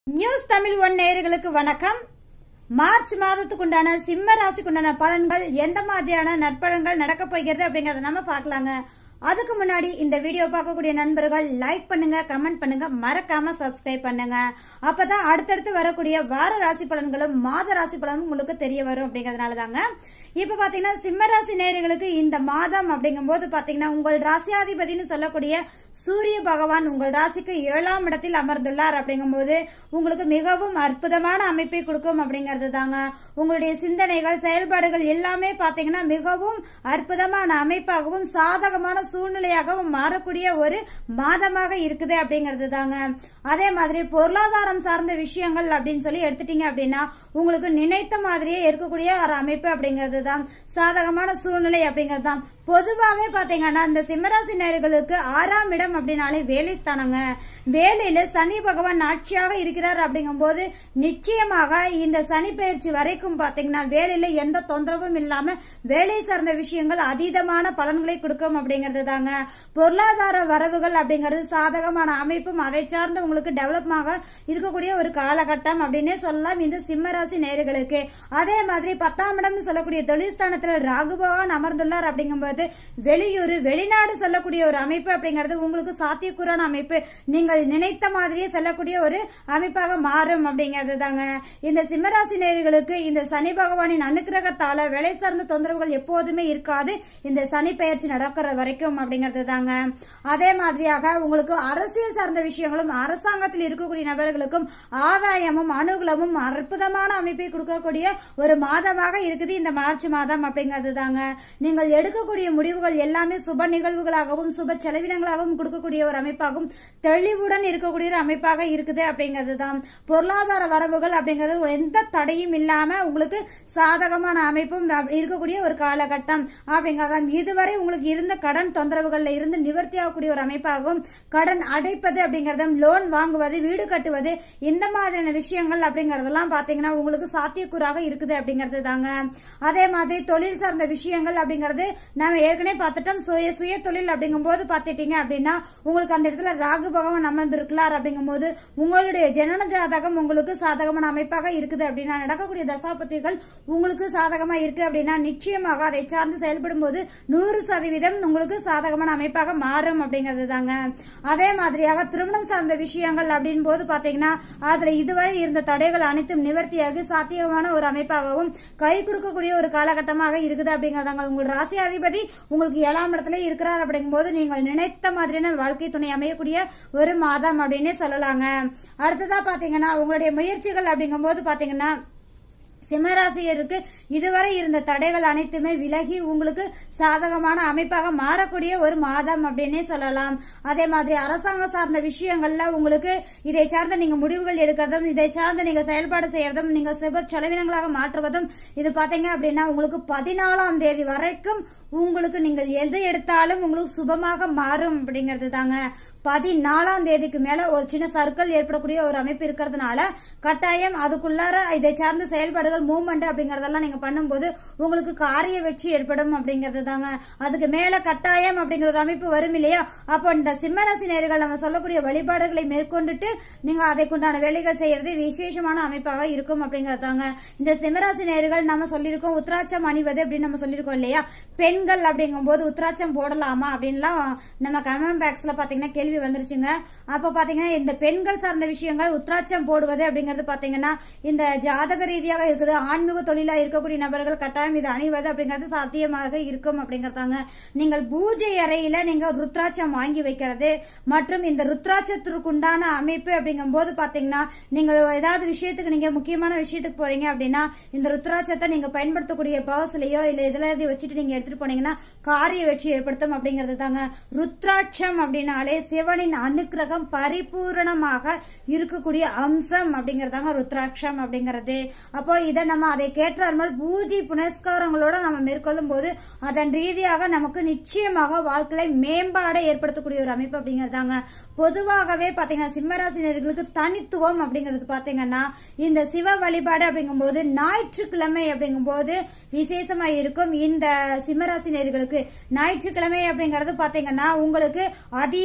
news Tamil one நேயர்களுக்கு வணக்கம் March மாதத்துக்கு உண்டான சிம்ம ராசிக்கு உண்டான பலன்கள் எந்த மாதிரியான நற்பலன்கள் நடக்க போகிறது அப்படிங்கறத நம்ம பார்க்கலாங்க அதுக்கு முன்னாடி இந்த வீடியோ பார்க்கக்கூடிய நண்பர்கள் லைக் பண்ணுங்க கமெண்ட் பண்ணுங்க மறக்காம சப்ஸ்கிரைப் பண்ணுங்க அப்பதான் அடுத்தடுத்து வரக்கூடிய வார ராசி பலன்களும் மாத ராசி பலனும் உங்களுக்கு தெரிய வரும் அப்படிங்கறதுனால தாங்க இப்ப பாத்தீங்கன்னா சிம்ம ராசி நேயர்களுக்கு இந்த மாதம் அப்படிங்கும்போது பாத்தீங்கன்னா உங்கள் ராசியாதிபதினு சொல்லக்கூடிய சூரிய பகவான் உங்கள் ராசிக்கு ஏழாம் இடத்தில் அமர்ந்துள்ளார் அப்படிங்கும்போது உங்களுக்கு மிகவும் அற்புதமான அமைப்பை கொடுக்கும் அப்படிங்கிறது தாங்க உங்களுடைய சிந்தனைகள் செயல்பாடுகள் எல்லாமே பாத்தீங்கன்னா மிகவும் அற்புதமான அமைப்பாகவும் சாதகமான சூழ்நிலையாகவும் மாறக்கூடிய ஒரு மாதமாக இருக்குது அப்படிங்கிறது தாங்க அதே மாதிரி பொருளாதாரம் சார்ந்த விஷயங்கள் அப்படின்னு சொல்லி எடுத்துட்டீங்க அப்படின்னா உங்களுக்கு நினைத்த மாதிரியே இருக்கக்கூடிய ஒரு அமைப்பு அப்படிங்கிறது தான் சாதகமான சூழ்நிலை அப்படிங்கிறது தான் பொதுவாகவே பாத்தீங்கன்னா இந்த சிம்மராசி நேர்களுக்கு ஆறாம் இடம் அப்படின்னாலே வேலை ஸ்தானங்க வேலையில சனி பகவான் ஆட்சியாக இருக்கிறார் அப்படிங்கும்போது நிச்சயமாக இந்த சனி பயிற்சி வரைக்கும் பாத்தீங்கன்னா வேலையில எந்த தொந்தரவும் இல்லாம வேலை சார்ந்த விஷயங்கள் அதீதமான பலன்களை கொடுக்கும் அப்படிங்கிறது தாங்க பொருளாதார வரவுகள் அப்படிங்கிறது சாதகமான அமைப்பும் அதை சார்ந்த உங்களுக்கு டெவலப்மாக இருக்கக்கூடிய ஒரு காலகட்டம் அப்படின்னே சொல்லலாம் இந்த சிம்மராசி நேர்களுக்கு அதே மாதிரி பத்தாம் இடம்னு சொல்லக்கூடிய தொழில் ஸ்தானத்தில் ராகு பகவான் அமர்ந்துள்ளார் அப்படிங்கும்போது வெளியூர் வெளிநாடு செல்லக்கூடிய ஒரு அமைப்பு அப்படிங்கிறது உங்களுக்கு சாத்தியக்கூறான அமைப்பு நீங்கள் நினைத்த மாதிரியே செல்லக்கூடிய ஒரு அமைப்பாக மாறும் அப்படிங்கிறது தாங்க இந்த சிம்மராசி நேர்களுக்கு இந்த சனி பகவானின் அனுக்கிரகத்தால வேலை சார்ந்த தொந்தரவுகள் எப்போதுமே இருக்காது இந்த சனி பயிற்சி நடக்கிற வரைக்கும் அப்படிங்கிறது தாங்க அதே மாதிரியாக உங்களுக்கு அரசியல் சார்ந்த விஷயங்களும் அரசாங்கத்தில் இருக்கக்கூடிய நபர்களுக்கும் ஆதாயமும் அனுகூலமும் அற்புதமான அமைப்பை கொடுக்கக்கூடிய ஒரு மாதமாக இருக்குது இந்த மார்ச் மாதம் அப்படிங்கிறது தாங்க நீங்கள் எடுக்கக்கூடிய முடிவுகள் எல்லாமே சுப நிகழ்வுகளாகவும் சுப செலவினங்களாகவும் கொடுக்கக்கூடிய ஒரு அமைப்பாகவும் தெளிவுடன் இருக்கக்கூடிய ஒரு அமைப்பாக இருக்குது அப்படிங்கிறது தான் பொருளாதார வரவுகள் அப்படிங்கிறது எந்த தடையும் இல்லாம உங்களுக்கு சாதகமான அமைப்பும் இருக்கக்கூடிய ஒரு காலகட்டம் அப்படிங்கறதான் இதுவரை உங்களுக்கு இருந்த கடன் தொந்தரவுகள்ல இருந்து நிவர்த்தி ஆகக்கூடிய ஒரு அமைப்பாகவும் கடன் அடைப்பது அப்படிங்கறதும் லோன் வாங்குவது வீடு கட்டுவது இந்த மாதிரியான விஷயங்கள் அப்படிங்கறதெல்லாம் பாத்தீங்கன்னா உங்களுக்கு சாத்தியக்கூறாக இருக்குது அப்படிங்கிறது தாங்க அதே மாதிரி தொழில் சார்ந்த விஷயங்கள் அப்படிங்கறது நாம ஏற்கனவே பார்த்துட்டோம் சுய சுய தொழில் அப்படிங்கும் போது பாத்துட்டீங்க அப்படின்னா உங்களுக்கு அந்த இடத்துல ராகு பகவான் அமர்ந்திருக்கிறார் அப்படிங்கும் போது உங்களுடைய ஜனன ஜாதகம் உங்களுக்கு சாதகமான அமைப்பாக இருக்குது அப்படின்னா நடக்கக்கூடிய தசாபத்திகள் உங்களுக்கு சாதகமா இருக்கு அப்படின்னா நிச்சயமாக அதை சார்ந்து செயல்படும் போது நூறு சதவீதம் உங்களுக்கு சாதகமான அமைப்பாக மாறும் அப்படிங்கிறது தாங்க அதே மாதிரியாக திருமணம் சார்ந்த விஷயங்கள் அப்படின் போது பாத்தீங்கன்னா அதுல இதுவரை இருந்த தடைகள் அனைத்தும் நிவர்த்தியாகி சாத்தியமான ஒரு அமைப்பாகவும் கை கொடுக்கக்கூடிய ஒரு காலகட்டமாக இருக்குது அப்படிங்கறதாங்க உங்கள் ராசி அதிபதி உங்களுக்கு ஏழாம் இடத்துல இருக்கிறார் அப்படிங்கும் போது நீங்கள் நினைத்த மாதிரியான வாழ்க்கை துணை அமையக்கூடிய ஒரு மாதம் அப்படின்னே சொல்லலாங்க அடுத்ததா பாத்தீங்கன்னா உங்களுடைய முயற்சிகள் அப்படிங்கும் போது பாத்தீங்கன்னா சிம்மராசியருக்கு இதுவரை இருந்த தடைகள் அனைத்துமே விலகி உங்களுக்கு சாதகமான அமைப்பாக மாறக்கூடிய ஒரு மாதம் அப்படின்னே சொல்லலாம் அதே மாதிரி அரசாங்கம் சார்ந்த விஷயங்கள்ல உங்களுக்கு இதை சார்ந்த நீங்க முடிவுகள் எடுக்கிறதும் இதை சார்ந்த நீங்க செயல்பாடு செய்யறதும் நீங்க சிப செலவினங்களாக மாற்றுவதும் இது பாத்தீங்க அப்படின்னா உங்களுக்கு பதினாலாம் தேதி வரைக்கும் உங்களுக்கு நீங்கள் எது எடுத்தாலும் உங்களுக்கு சுபமாக மாறும் அப்படிங்கிறது தாங்க பதினாலாம் தேதிக்கு மேல ஒரு சின்ன சர்க்கிள் ஏற்படக்கூடிய ஒரு அமைப்பு இருக்கிறதுனால கட்டாயம் அதுக்குள்ளார இதை சார்ந்த செயல்பாடுகள் மூவ்மெண்ட் அப்படிங்கறதெல்லாம் நீங்க பண்ணும்போது உங்களுக்கு காரிய வெற்றி ஏற்படும் அப்படிங்கிறது தாங்க அதுக்கு மேல கட்டாயம் அப்படிங்கிற ஒரு அமைப்பு வரும் இல்லையா அப்போ இந்த சிம்மராசி நேர்கள் நம்ம சொல்லக்கூடிய வழிபாடுகளை மேற்கொண்டுட்டு நீங்க அதைக்குண்டான வேலைகள் செய்யறது விசேஷமான அமைப்பாக இருக்கும் அப்படிங்கறதாங்க இந்த சிம்மராசி நேர்கள் நம்ம சொல்லியிருக்கோம் உத்ராட்சம் அணிவது அப்படின்னு நம்ம சொல்லியிருக்கோம் இல்லையா பெண்கள் அப்படிங்கும் போது உத்ராட்சம் போடலாமா அப்படின்லாம் நம்ம கமெண்ட் பாக்ஸ்ல பாத்தீங்கன்னா கேள்வி வந்துருச்சுங்க அப்ப பாத்தீங்கன்னா இந்த பெண்கள் சார்ந்த விஷயங்கள் உத்ராட்சம் போடுவது அப்படிங்கறது பாத்தீங்கன்னா இந்த ஜாதக ரீதியாக இருக்குது ஆன்மீக தொழிலா இருக்கக்கூடிய நபர்கள் கட்டாயம் இது அணிவது அப்படிங்கிறது சாத்தியமாக இருக்கும் அப்படிங்கறதாங்க நீங்கள் பூஜை அறையில நீங்க ருத்ராட்சம் வாங்கி வைக்கிறது மற்றும் இந்த ருத்ராட்சத்திற்கு உண்டான அமைப்பு அப்படிங்கும் போது பாத்தீங்கன்னா நீங்க ஏதாவது விஷயத்துக்கு நீங்க முக்கியமான விஷயத்துக்கு போறீங்க அப்படின்னா இந்த ருத்ராட்சத்தை நீங்க பயன்படுத்தக்கூடிய பர்ஸ்லயோ இல்ல இதுல வச்சுட்டு நீங்க எடுத்துட்டு போனீங்கன்னா காரிய வெற்றி ஏற்படுத்தும் அப்படிங்கிறது தாங்க ருத்ராட்சம் அப்படின்னாலே சிவனின் அனுக்கிரகம் பரிபூரணமாக இருக்கக்கூடிய அம்சம் அப்படிங்கறதாங்க ருத்ராட்சம் அப்படிங்கறது அப்போ இதை நம்ம அதை கேட்டால் பூஜை புனஸ்காரங்களோட நம்ம மேற்கொள்ளும் போது அதன் ரீதியாக நமக்கு நிச்சயமாக வாழ்க்கையில மேம்பாடை ஏற்படுத்தக்கூடிய ஒரு அமைப்பு அப்படிங்கறதாங்க பொதுவாகவே பாத்தீங்கன்னா சிம்மராசினர்களுக்கு தனித்துவம் அப்படிங்கிறது பாத்தீங்கன்னா இந்த சிவ வழிபாடு அப்படிங்கும்போது ஞாயிற்றுக்கிழமை அப்படிங்கும்போது விசேஷமா இருக்கும் இந்த சிம்மராசினர்களுக்கு ஞாயிற்றுக்கிழமை அப்படிங்கறது பாத்தீங்கன்னா உங்களுக்கு அதீத பல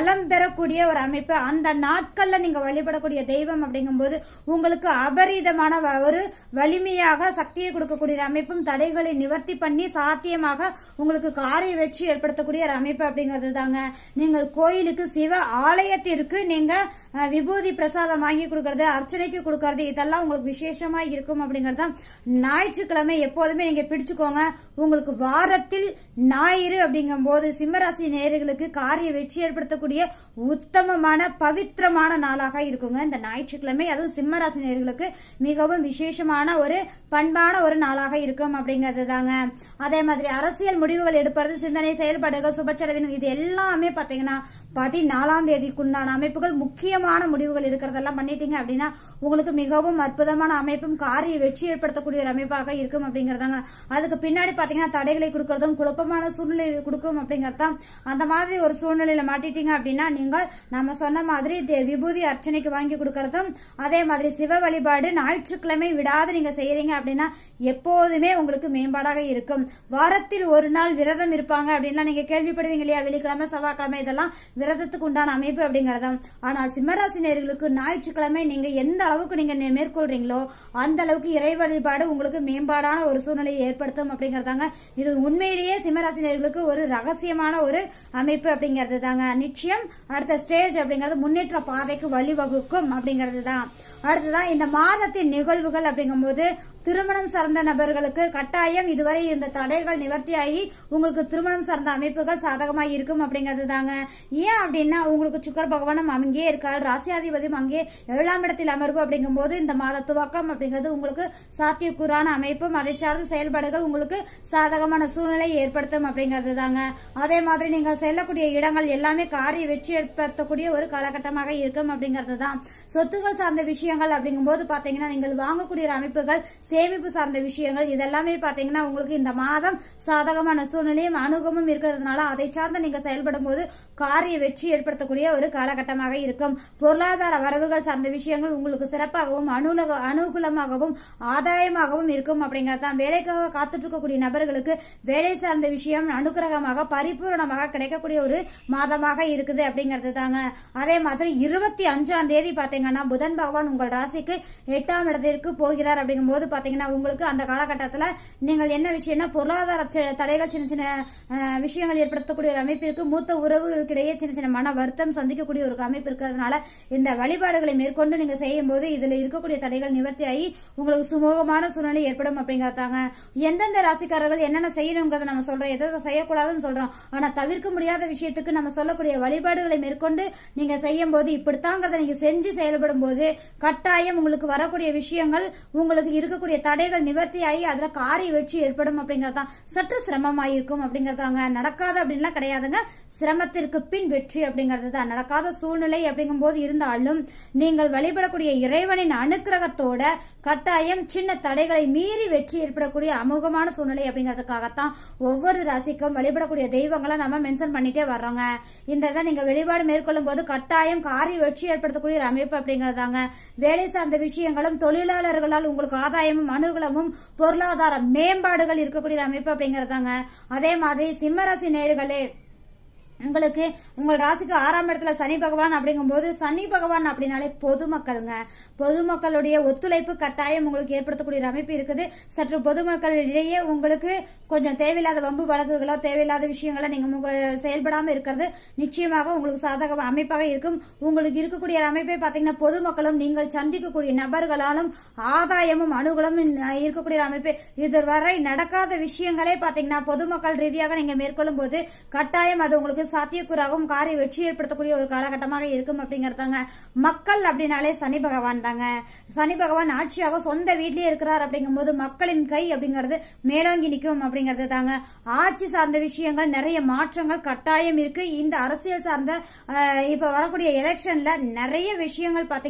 வளம் பெறக்கூடிய ஒரு அமைப்பு அந்த நாட்கள்ல நீங்க வழிபடக்கூடிய தெய்வம் அப்படிங்கும்போது உங்களுக்கு அபரீதமான வ- ஒரு வலிமையாக சக்தியை கொடுக்கக்கூடிய ஒரு அமைப்பும் தடைகளை நிவர்த்தி பண்ணி சாத்தியமாக உங்களுக்கு காரிய வெற்றி ஏற்படுத்தக்கூடிய ஒரு அமைப்பு அப்படிங்கிறது தாங்க நீங்கள் கோயிலுக்கு சிவ ஆலயத்திற்கு நீங்க அஹ், விபூதி பிரசாதம் வாங்கி கொடுக்கறது அர்ச்சனைக்கு கொடுக்கறது இதெல்லாம் உங்களுக்கு விசேஷமா இருக்கும் அப்படிங்கறது தான் ஞாயிற்றுக்கிழமை எப்போதுமே நீங்க பிடிச்சுக்கோங்க உங்களுக்கு வாரத்தில் ஞாயிறு அப்படிங்கும்போது சிம்மராசி நேயர்களுக்கு காரிய வெற்றி ஏற்படுத்தக்கூடிய உத்தமமான பவித்திரமான நாளாக இருக்குங்க இந்த ஞாயிற்றுக்கிழமை அதுவும் சிம்மராசி நேயர்களுக்கு மிகவும் விசேஷமான ஒரு பண்பான ஒரு நாளாக இருக்கும் அப்படிங்கிறது தாங்க அதே மாதிரி அரசியல் முடிவுகள் எடுப்பது சிந்தனை செயல்பாடுகள் சுபச்செலவினம் இது எல்லாமே பாத்தீங்கன்னா பதினாலாம் தேதிக்குண்டான அமைப்புகள் முக்கியமான முடிவுகள் எடுக்கிறதெல்லாம் பண்ணிட்டீங்க அப்படின்னா உங்களுக்கு மிகவும் அற்புதமான அமைப்பும் காரிய வெற்றி ஏற்படுத்தக்கூடிய ஒரு அமைப்பாக இருக்கும் அப்படிங்கறதாங்க அதுக்கு பின்னாடி பாத்தீங்கன்னா தடைகளை கொடுக்கறதும் குழப்பமான சூழ்நிலை கொடுக்கும் அப்படிங்கறதான் அந்த மாதிரி ஒரு சூழ்நிலையில மாட்டிட்டீங்க அப்படின்னா நீங்கள் நம்ம சொன்ன மாதிரி தே- விபூதி அர்ச்சனைக்கு வாங்கி கொடுக்கறதும் அதே மாதிரி சிவ வழிபாடு ஞாயிற்றுக்கிழமை விடாது நீங்க செய்யறீங்க அப்படின்னா எப்போதுமே உங்களுக்கு மேம்பாடாக இருக்கும் வாரத்தில் ஒரு நாள் விரதம் இருப்பாங்க அப்படின்லாம் நீங்க கேள்விப்படுவீங்க இல்லையா வெள்ளிக்கிழமை செவ்வாய்க்கிழமை இதெல்லாம் விரதத்துக்கு உண்டான அமைப்பு அப்படிங்கறதும் ஆனால் சிம்மராசினியர்களுக்கு ஞாயிற்றுக்கிழமை நீங்க எந்த அளவுக்கு நீங்க நே- மேற்கொள்றீங்களோ அந்த அளவுக்கு இறை வழிபாடு உங்களுக்கு மேம்பாடான ஒரு சூழ்நிலையை ஏற்படுத்தும் அப்படிங்கறதாங்க இது உண்மையிலேயே சிம்மராசினியர்களுக்கு ஒரு ரகசியமான ஒரு அமைப்பு அப்படிங்கிறது தாங்க நிச்சயம் அடுத்த ஸ்டேஜ் அப்படிங்கிறது முன்னேற்ற பாதைக்கு வழிவகுக்கும் அப்படிங்கிறது தான் அடுத்ததான் இந்த மாதத்தின் நிகழ்வுகள் அப்படிங்கும்போது திருமணம் சார்ந்த நபர்களுக்கு கட்டாயம் இதுவரை இருந்த தடைகள் நிவர்த்தியாகி உங்களுக்கு திருமணம் சார்ந்த அமைப்புகள் சாதகமாக இருக்கும் அப்படிங்கிறது தாங்க ஏன் அப்படின்னா உங்களுக்கு சுக்கர பகவானும் அங்கேயே இருக்காரு ராசியாதிபதியும் அங்கே ஏழாம் இடத்தில் அமர்வு அப்படிங்கும்போது இந்த மாத துவக்கம் அப்படிங்கிறது உங்களுக்கு சாத்தியக்கூறான அமைப்பும் அதை சார்ந்த செயல்பாடுகள் உங்களுக்கு சாதகமான சூழ்நிலை ஏற்படுத்தும் அப்படிங்கிறது தாங்க அதே மாதிரி நீங்கள் செல்லக்கூடிய இடங்கள் எல்லாமே காரிய வெற்றி ஏற்படுத்தக்கூடிய ஒரு காலகட்டமாக இருக்கும் அப்படிங்கிறது தான் சொத்துகள் சார்ந்த விஷயங்கள் அப்படிங்கும்போது பாத்தீங்கன்னா நீங்கள் வாங்கக்கூடிய ஒரு அமைப்புகள் சேமிப்பு சார்ந்த விஷயங்கள் இதெல்லாமே பாத்தீங்கன்னா உங்களுக்கு இந்த மாதம் சாதகமான சூழ்நிலையும் அனுகமும் இருக்கிறதுனால அதை சார்ந்து நீங்க செயல்படும் போது காரிய வெற்றி ஏற்படுத்தக்கூடிய ஒரு காலகட்டமாக இருக்கும் பொருளாதார வரவுகள் சார்ந்த விஷயங்கள் உங்களுக்கு சிறப்பாகவும் அனுலக அனுகூலமாகவும் ஆதாயமாகவும் இருக்கும் அப்படிங்கிறது தான் வேலைக்காக காத்துட்டு இருக்கக்கூடிய நபர்களுக்கு வேலை சார்ந்த விஷயம் அனுகிரகமாக பரிபூரணமாக கிடைக்கக்கூடிய ஒரு மாதமாக இருக்குது அப்படிங்கிறது தாங்க அதே மாதிரி இருபத்தி அஞ்சாம் தேதி பாத்தீங்கன்னா புதன் பகவான் உங்கள் ராசிக்கு எட்டாம் இடத்திற்கு போகிறார் அப்படிங்கும்போது பாத்தீங்கன்னா உங்களுக்கு அந்த காலகட்டத்துல நீங்கள் என்ன விஷயம்னா பொருளாதார ச- தடைகள் சின்ன சின்ன அஹ், விஷயங்கள் ஏற்படுத்தக்கூடிய ஒரு அமைப்பிற்கு மூத்த உறவுகளுக்கிடையே சின்ன சின்ன மன வருத்தம் சந்திக்கக்கூடிய ஒரு அமைப்பு இருக்கிறதுனால இந்த வழிபாடுகளை மேற்கொண்டு நீங்க செய்யும் போது இதுல இருக்கக்கூடிய தடைகள் நிவர்த்தியாகி உங்களுக்கு சுமூகமான சூழ்நிலை ஏற்படும் அப்படிங்கறதாங்க எந்தெந்த ராசிக்காரர்கள் என்னென்ன செய்யணுங்கிறத நம்ம சொல்றோம் எதை எதை செய்யக்கூடாதுன்னு சொல்றோம் ஆனா தவிர்க்க முடியாத விஷயத்துக்கு நம்ம சொல்லக்கூடிய வழிபாடுகளை மேற்கொண்டு நீங்க செய்யும் போது இப்படித்தாங்கிறத நீங்க செஞ்சு செயல்படும் போது கட்டாயம் உங்களுக்கு வரக்கூடிய விஷயங்கள் உங்களுக்கு இருக்கக்கூடிய தடைகள் நிவர்த்தியாகி அதுல காரிய வெற்றி ஏற்படும் அப்படிங்கறதான் சற்று சிரமமாயிருக்கும் அப்படிங்கறதாங்க நடக்காது அப்படின்லாம் கிடையாதுங்க சிரமத்திற்கு பின் வெற்றி அப்படிங்கிறது தான் நடக்காத சூழ்நிலை அப்படிங்கும் போது இருந்தாலும் நீங்கள் வழிபடக்கூடிய இறைவனின் அனுக்கிரகத்தோட கட்டாயம் சின்ன தடைகளை மீறி வெற்றி ஏற்படக்கூடிய அமோகமான சூழ்நிலை அப்படிங்கிறதுக்காகத்தான் ஒவ்வொரு ராசிக்கும் வழிபடக்கூடிய தெய்வங்களை நம்ம மென்ஷன் பண்ணிட்டே வர்றோங்க இந்த இதை நீங்க வெளிப்பாடு மேற்கொள்ளும் போது கட்டாயம் காரிய வெற்றி ஏற்படுத்தக்கூடிய ஒரு அமைப்பு அப்படிங்கறதாங்க வேலை சார்ந்த விஷயங்களும் தொழிலாளர்களால் உங்களுக்கு ஆதாயமும் அனுகூலமும் பொருளாதார மேம்பாடுகள் இருக்கக்கூடிய ஒரு அமைப்பு அப்படிங்கறதாங்க அதே மாதிரி சிம்மராசி நேர்களே உங்களுக்கு உங்கள் ராசிக்கு ஆறாம் இடத்துல சனி பகவான் அப்படிங்கும்போது சனி பகவான் அப்படின்னாலே பொதுமக்கள்ங்க பொதுமக்களுடைய ஒத்துழைப்பு கட்டாயம் உங்களுக்கு ஏற்படுத்தக்கூடிய ஒரு அமைப்பு இருக்குது சற்று பொதுமக்கள் இடையே உங்களுக்கு கொஞ்சம் தேவையில்லாத வம்பு வழக்குகளோ தேவையில்லாத விஷயங்களோ நீங்க உங்க- செயல்படாம இருக்கிறது நிச்சயமாக உங்களுக்கு சாதக அமைப்பாக இருக்கும் உங்களுக்கு இருக்கக்கூடிய ஒரு அமைப்பை பாத்தீங்கன்னா பொதுமக்களும் நீங்கள் சந்திக்கக்கூடிய நபர்களாலும் ஆதாயமும் அனுகூலமும் இருக்கக்கூடிய ஒரு அமைப்பு இதுவரை நடக்காத விஷயங்களே பாத்தீங்கன்னா பொதுமக்கள் ரீதியாக நீங்க மேற்கொள்ளும் போது கட்டாயம் அது உங்களுக்கு சாத்தியக்கூறாகவும் காரிய வெற்றி ஏற்படுத்தக்கூடிய ஒரு காலகட்டமாக இருக்கும் அப்படிங்கறதாங்க மக்கள் அப்படின்னாலே சனி பகவான் தாங்க சனி பகவான் ஆட்சியாக சொந்த வீட்லயே இருக்கிறார் அப்படிங்கும்போது மக்களின் கை அப்படிங்கிறது மேலோங்கி நிற்கும் அப்படிங்கிறது தாங்க ஆட்சி சார்ந்த விஷயங்கள் நிறைய மாற்றங்கள் கட்டாயம் இருக்கு இந்த அரசியல் சார்ந்த அஹ், இப்ப வரக்கூடிய எலெக்ஷன்ல நிறைய விஷயங்கள் பாத்தீங்கன்னா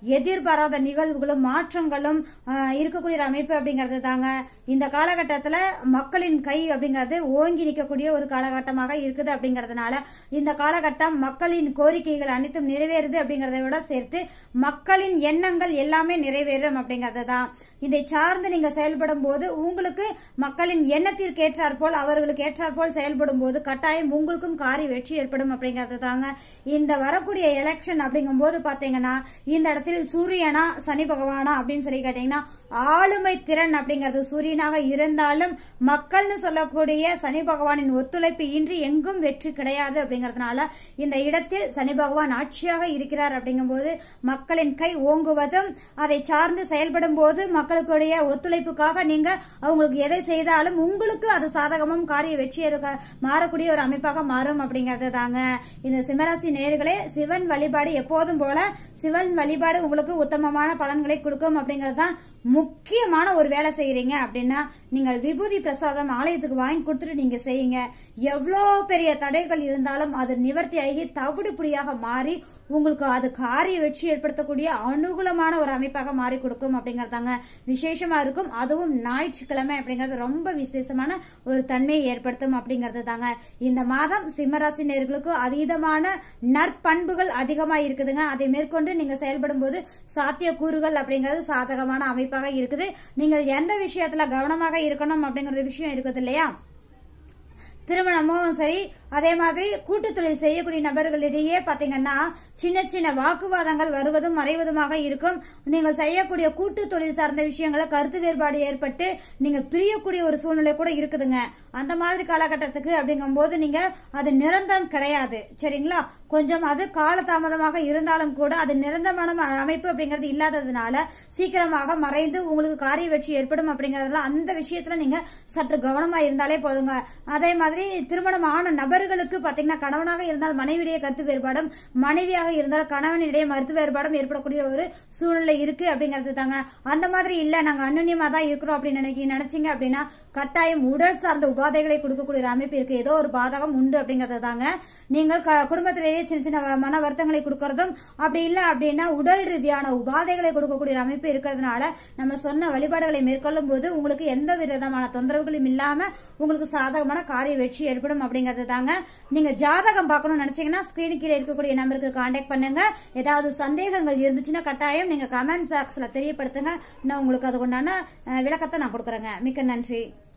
எதிர்பாராத நிகழ்வுகளும் மாற்றங்களும் ஆஹ், இருக்கக்கூடிய ஒரு அமைப்பு அப்படிங்கிறது தாங்க இந்த காலகட்டத்துல மக்களின் கை அப்படிங்கிறது ஓங்கி நிற்கக்கூடிய ஒரு காலகட்டமாக இருக்குது அப்படிங்கறதுனால இந்த காலகட்டம் மக்களின் கோரிக்கைகள் அனைத்தும் நிறைவேறுது அப்படிங்கறத விட சேர்த்து மக்களின் எண்ணங்கள் எல்லாமே நிறைவேறும் அப்படிங்கறது தான் இதை சார்ந்து நீங்க செயல்படும் போது உங்களுக்கு மக்களின் எண்ணத்திற்கு ஏற்றாற்போல் அவர்களுக்கு ஏற்றாற்போல் செயல்படும் போது கட்டாயம் உங்களுக்கும் காரி வெற்றி ஏற்படும் அப்படிங்கறது தாங்க இந்த வரக்கூடிய எலெக்ஷன் அப்படிங்கும் போது பாத்தீங்கன்னா இந்த இடத்தில் சூரியனா சனி பகவானா அப்படின்னு சொல்லி கேட்டீங்கன்னா ஆளுமை திறன் அப்படிங்கிறது சூரியனாக இருந்தாலும் மக்கள்னு சொல்லக்கூடிய சனி பகவானின் ஒத்துழைப்பு இன்றி எங்கும் வெற்றி கிடையாது அப்படிங்கறதுனால இந்த இடத்தில் சனி பகவான் ஆட்சியாக இருக்கிறார் அப்படிங்கும்போது மக்களின் கை ஓங்குவதும் அதை சார்ந்து செயல்படும் போது மக்களுடைய ஒத்துழைப்புக்காக நீங்க அவங்களுக்கு எதை செய்தாலும் உங்களுக்கு அது சாதகமும் காரிய வெற்றி இருக்க- மாறக்கூடிய ஒரு அமைப்பாக மாறும் அப்படிங்கறது தாங்க இந்த சிம்மராசி நேயர்களே சிவன் வழிபாடு எப்போதும் போல சிவன் வழிபாடு உங்களுக்கு உத்தமமான பலன்களை கொடுக்கும் அப்படிங்கறது தான் முக்கியமான ஒரு வேலை செய்யறீங்க அப்படின்னா நீங்கள் விபூதி பிரசாதம் ஆலயத்துக்கு வாங்கி கொடுத்துட்டு நீங்க செய்யுங்க எவ்வளோ பெரிய தடைகள் இருந்தாலும் அது நிவர்த்தி ஆகி தவிடுபடியாக மாறி உங்களுக்கு அது காரிய வெற்றி ஏற்படுத்தக்கூடிய அனுகூலமான ஒரு அமைப்பாக மாறி கொடுக்கும் அப்படிங்கறதாங்க விசேஷமா இருக்கும் அதுவும் ஞாயிற்றுக்கிழமை அப்படிங்கறது ரொம்ப விசேஷமான ஒரு தன்மையை ஏற்படுத்தும் அப்படிங்கறது தாங்க இந்த மாதம் சிம்மராசி நேர்களுக்கு அதீதமான நற்பண்புகள் அதிகமா இருக்குதுங்க அதை மேற்கொண்டு நீங்க செயல்படும் போது சாத்திய கூறுகள் அப்படிங்கிறது சாதகமான அமைப்பாக இருக்குது நீங்கள் எந்த விஷயத்துல கவனமாக இருக்கணும் அப்படிங்கிற விஷயம் இருக்குது இல்லையா திருமணமும் சரி அதே மாதிரி கூட்டு தொழில் செய்யக்கூடிய நபர்களிடையே பாத்தீங்கன்னா சின்ன சின்ன வாக்குவாதங்கள் வருவதும் மறைவதுமாக இருக்கும் நீங்கள் செய்யக்கூடிய கூட்டு தொழில் சார்ந்த விஷயங்கள கருத்து வேறுபாடு ஏற்பட்டு நீங்க பிரியக்கூடிய ஒரு சூழ்நிலை கூட இருக்குதுங்க அந்த மாதிரி காலகட்டத்துக்கு அப்படிங்கும்போது நீங்க அது நிரந்தரம் கிடையாது சரிங்களா கொஞ்சம் அது காலதாமதமாக இருந்தாலும் கூட அது நிரந்தரமான ம- அமைப்பு அப்படிங்கிறது இல்லாததுனால சீக்கிரமாக மறைந்து உங்களுக்கு காரிய வெற்றி ஏற்படும் அப்படிங்கறதுல அந்த விஷயத்துல நீங்க சற்று கவனமா இருந்தாலே போதுங்க அதே மாதிரி திருமணம் ஆன நபர்களுக்கு பாத்தீங்கன்னா கணவனாக இருந்தால் மனைவியிடையே கருத்து வேறுபாடும் மனைவியாக இருந்தால் கணவனிடையே மருத்து வேறுபாடும் ஏற்படக்கூடிய ஒரு சூழ்நிலை இருக்கு அப்படிங்கிறது தாங்க அந்த மாதிரி இல்ல நாங்க அன்னுன்யமா தான் இருக்கிறோம் அப்படின்னு நினைக்க நினைச்சீங்க அப்படின்னா கட்டாயம் உடல் சார்ந்த உபாதைகளை கொடுக்கக்கூடிய ஒரு அமைப்பு இருக்கு ஏதோ ஒரு பாதகம் உண்டு அப்படிங்கறது தாங்க நீங்கள் க- குடும்பத்திலேயே சின்ன சின்ன வ- மன வருத்தங்களை கொடுக்கறதும் அப்படி இல்ல அப்படின்னா உடல் ரீதியான உபாதைகளை கொடுக்கக்கூடிய ஒரு அமைப்பு இருக்கிறதுனால நம்ம சொன்ன வழிபாடுகளை மேற்கொள்ளும் போது உங்களுக்கு எந்த விதமான தொந்தரவுகளும் இல்லாம உங்களுக்கு சாதகமான காரிய வெற்றி ஏற்படும் அப்படிங்கறது தாங்க நீங்க ஜாதகம் பார்க்கணும்னு நினைச்சீங்கன்னா ஸ்கிரீன் கீழே இருக்கக்கூடிய நம்பருக்கு கான்டாக்ட் பண்ணுங்க ஏதாவது சந்தேகங்கள் இருந்துச்சுன்னா கட்டாயம் நீங்க கமெண்ட் பாக்ஸ்ல தெரியப்படுத்துங்க நான் உங்களுக்கு அதுக்குண்டான அஹ், விளக்கத்தை நான் கொடுக்குறேங்க மிக்க நன்றி